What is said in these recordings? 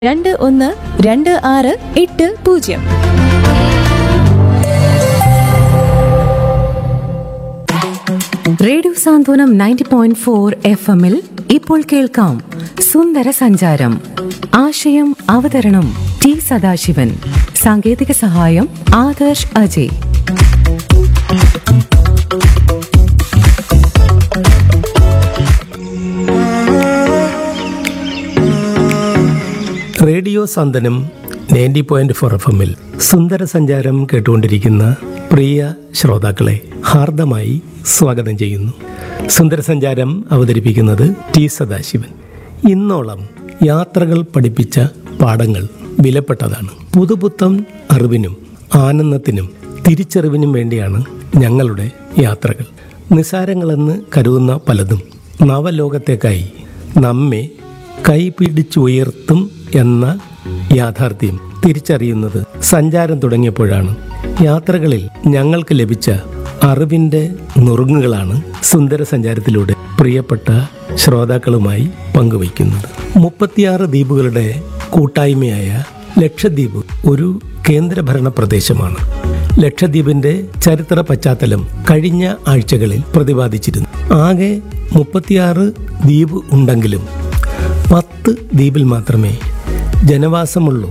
രണ്ട് ഒന്ന് രണ്ട് ആറ് എട്ട് പൂജ്യം radio Santhwanam ninety point four F എമ്മിൽ ഇപ്പോൾ കേൾക്കാം സുന്ദര സഞ്ചാരം ആശയം അവതരണം ടി സദാശിവൻ സാങ്കേതിക സഹായം Adarsh Ajay radio Santhwanam ninety point four F എമ്മിൽ സുന്ദര സഞ്ചാരം കേട്ടുകൊണ്ടിരിക്കുന്ന പ്രിയ ശ്രോതാക്കളെ ഹാർദമായി സ്വാഗതം ചെയ്യുന്നു സുന്ദര സഞ്ചാരം അവതരിപ്പിക്കുന്നത് ടി സദാശിവൻ ഇന്നോളം യാത്രകൾ പഠിപ്പിച്ച പാഠങ്ങൾ വിലപ്പെട്ടതാണ് പുതുപുത്തൻ അറിവിനും ആനന്ദത്തിനും തിരിച്ചറിവിനും വേണ്ടിയാണ് ഞങ്ങളുടെ യാത്രകൾ നിസാരങ്ങളെന്ന് കരുതുന്ന പലതും നവലോകത്തേക്കായി നമ്മെ കൈപിടിച്ചുയർത്തും എന്ന യാഥാർത്ഥ്യം തിരിച്ചറിയുന്നത് സഞ്ചാരം തുടങ്ങിയപ്പോഴാണ് യാത്രകളിൽ ഞങ്ങൾക്ക് ലഭിച്ച അറിവിൻ്റെ നുറുങ്ങുകളാണ് സുന്ദര സഞ്ചാരത്തിലൂടെ പ്രിയപ്പെട്ട ശ്രോതാക്കളുമായി പങ്കുവയ്ക്കുന്നത് മുപ്പത്തിയാറ് ദ്വീപുകളുടെ കൂട്ടായ്മയായ ലക്ഷദ്വീപ് ഒരു കേന്ദ്രഭരണ പ്രദേശമാണ് ലക്ഷദ്വീപിന്റെ ചരിത്ര പശ്ചാത്തലം കഴിഞ്ഞ ആഴ്ചകളിൽ പ്രതിപാദിച്ചിരുന്നു ആകെ മുപ്പത്തിയാറ് ദ്വീപ് ഉണ്ടെങ്കിലും പത്ത് ദ്വീപിൽ മാത്രമേ ജനവാസമുള്ളൂ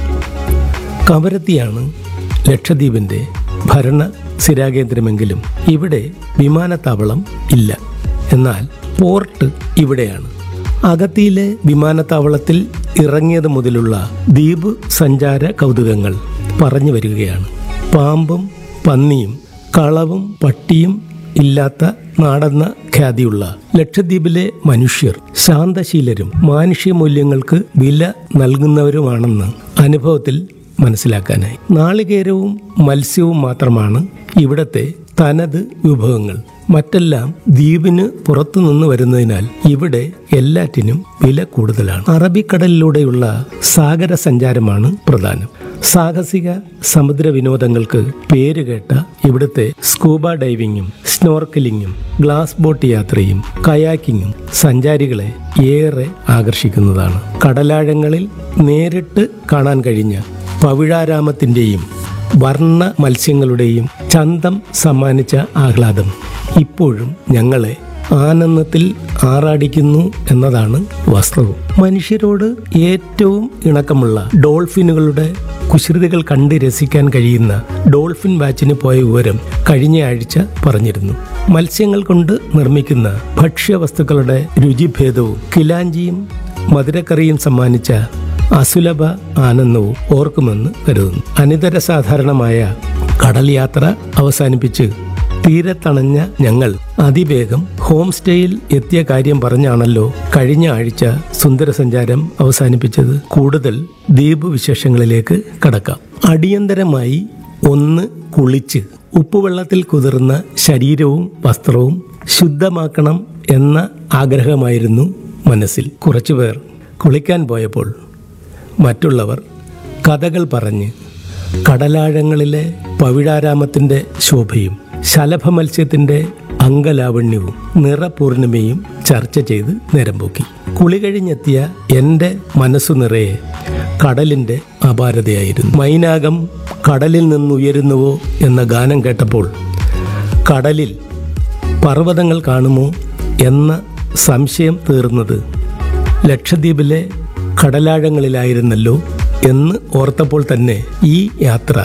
കവരത്തിയാണ് ലക്ഷദ്വീപിന്റെ ഭരണ സ്ഥിരാകേന്ദ്രമെങ്കിലും ഇവിടെ വിമാനത്താവളം ഇല്ല എന്നാൽ പോർട്ട് ഇവിടെയാണ് അഗത്തിയിലെ വിമാനത്താവളത്തിൽ ഇറങ്ങിയത് മുതലുള്ള ദ്വീപ് സഞ്ചാര കൗതുകങ്ങൾ പറഞ്ഞു വരികയാണ് പാമ്പും പന്നിയും കളവും പട്ടിയും ഇല്ലാത്ത നാടെന്ന ഖ്യാതിയുള്ള ലക്ഷദ്വീപിലെ മനുഷ്യർ ശാന്തശീലരും മാനുഷ്യ മൂല്യങ്ങൾക്ക് വില നൽകുന്നവരുമാണെന്ന് അനുഭവത്തിൽ മനസ്സിലാക്കാനായി നാളികേരവും മത്സ്യവും മാത്രമാണ് ഇവിടത്തെ തനത് വിഭവങ്ങൾ മറ്റെല്ലാം ദ്വീപിന് പുറത്തുനിന്ന് വരുന്നതിനാൽ ഇവിടെ എല്ലാറ്റിനും വില കൂടുതലാണ് അറബിക്കടലിലൂടെയുള്ള സാഗര സഞ്ചാരമാണ് പ്രധാനം സാഹസിക സമുദ്ര വിനോദങ്ങൾക്ക് പേരുകേട്ട ഇവിടുത്തെ സ്കൂബ ഡൈവിങ്ങും സ്നോർക്കലിങ്ങും ഗ്ലാസ് ബോട്ട് യാത്രയും കയാക്കിങ്ങും സഞ്ചാരികളെ ഏറെ ആകർഷിക്കുന്നതാണ് കടലാഴങ്ങളിൽ നേരിട്ട് കാണാൻ കഴിഞ്ഞ പവിഴാരാമത്തിൻ്റെയും വർണ്ണ മത്സ്യങ്ങളുടെയും ചന്തം സമ്മാനിച്ച ആഹ്ലാദം ഇപ്പോഴും ഞങ്ങളെ ആനന്ദത്തിൽ ആറാടിക്കുന്നു എന്നതാണ് വാസ്തവം മനുഷ്യരോട് ഏറ്റവും ഇണക്കമുള്ള ഡോൾഫിനുകളുടെ കുസൃതികൾ കണ്ട് രസിക്കാൻ കഴിയുന്ന ഡോൾഫിൻ വാച്ചിന് പോയ വിവരം കഴിഞ്ഞ ആഴ്ച പറഞ്ഞിരുന്നു മത്സ്യങ്ങൾ കൊണ്ട് നിർമ്മിക്കുന്ന ഭക്ഷ്യവസ്തുക്കളുടെ രുചിഭേദവും കിലാഞ്ചിയും മധുരക്കറിയും സമ്മാനിച്ച അസുലഭ ആനന്ദവും ഓർക്കുമെന്ന് കരുതുന്നു അനിതര സാധാരണമായ കടൽ യാത്ര അവസാനിപ്പിച്ച് തീരത്തണഞ്ഞ ഞങ്ങൾ അതിവേഗം ഹോം സ്റ്റേയിൽ എത്തിയ കാര്യം പറഞ്ഞാണല്ലോ കഴിഞ്ഞ ആഴ്ച സുന്ദര സഞ്ചാരം അവസാനിപ്പിച്ചത് കൂടുതൽ ദ്വീപ് വിശേഷങ്ങളിലേക്ക് കടക്കാം അടിയന്തരമായി ഒന്ന് കുളിച്ച് ഉപ്പുവെള്ളത്തിൽ കുതിർന്ന ശരീരവും വസ്ത്രവും ശുദ്ധമാക്കണം എന്ന ആഗ്രഹമായിരുന്നു മനസ്സിൽ കുറച്ചുപേർ കുളിക്കാൻ പോയപ്പോൾ മറ്റുള്ളവർ കഥകൾ പറഞ്ഞ് കടലാഴങ്ങളിലെ പവിഴാരാമത്തിൻ്റെ ശോഭയും ശലഭ മത്സ്യത്തിൻ്റെ അംഗലാവണ്യവും നിറപൂർണിമയും ചർച്ച ചെയ്ത് നേരം പോക്കി കുളി കഴിഞ്ഞെത്തിയ എൻ്റെ മനസ്സു നിറയെ കടലിൻ്റെ അപാരതയായിരുന്നു മൈനാകം കടലിൽ നിന്നുയരുന്നുവോ എന്ന ഗാനം കേട്ടപ്പോൾ കടലിൽ പർവ്വതങ്ങൾ കാണുമോ എന്ന സംശയം തീർന്നത് ലക്ഷദ്വീപിലെ കടലാഴങ്ങളിലായിരുന്നല്ലോ എന്ന് ഓർത്തപ്പോൾ തന്നെ ഈ യാത്ര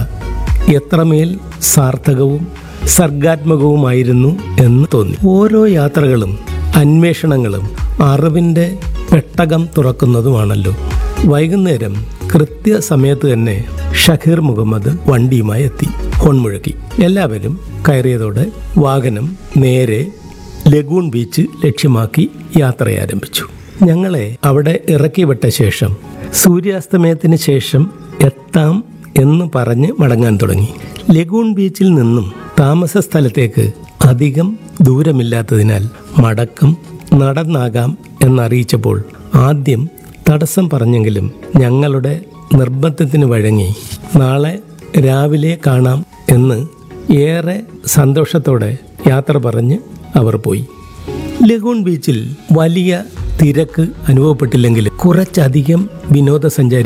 എത്രമേൽ സാർത്ഥകവും സർഗാത്മകവുമായിരുന്നു എന്ന് തോന്നി ഓരോ യാത്രകളും അന്വേഷണങ്ങളും അറിവിൻ്റെ പെട്ടകം തുറക്കുന്നതുമാണല്ലോ വൈകുന്നേരം കൃത്യസമയത്ത് തന്നെ ഷഹീർ മുഹമ്മദ് വണ്ടിയുമായി എത്തി ഹോൺ മുഴക്കി എല്ലാവരും കയറിയതോടെ വാഹനം നേരെ ലഗൂൺ ബീച്ച് ലക്ഷ്യമാക്കി യാത്ര ആരംഭിച്ചു ഞങ്ങളെ അവിടെ ഇറക്കി വിട്ട ശേഷം സൂര്യാസ്തമയത്തിന് ശേഷം എത്താം എന്ന് പറഞ്ഞ് മടങ്ങാൻ തുടങ്ങി ലഗൂൺ ബീച്ചിൽ നിന്നും താമസ സ്ഥലത്തേക്ക് അധികം ദൂരമില്ലാത്തതിനാൽ മടക്കം നടന്നാകാം എന്നറിയിച്ചപ്പോൾ ആദ്യം തടസ്സം പറഞ്ഞെങ്കിലും ഞങ്ങളുടെ നിർബന്ധത്തിന് വഴങ്ങി നാളെ രാവിലെ കാണാം എന്ന് ഏറെ സന്തോഷത്തോടെ യാത്ര പറഞ്ഞ് അവർ പോയി ലഗൂൺ ബീച്ചിൽ വലിയ തിരക്ക് അനുഭവപ്പെട്ടില്ലെങ്കിലും കുറച്ചധികം വിനോദസഞ്ചാരി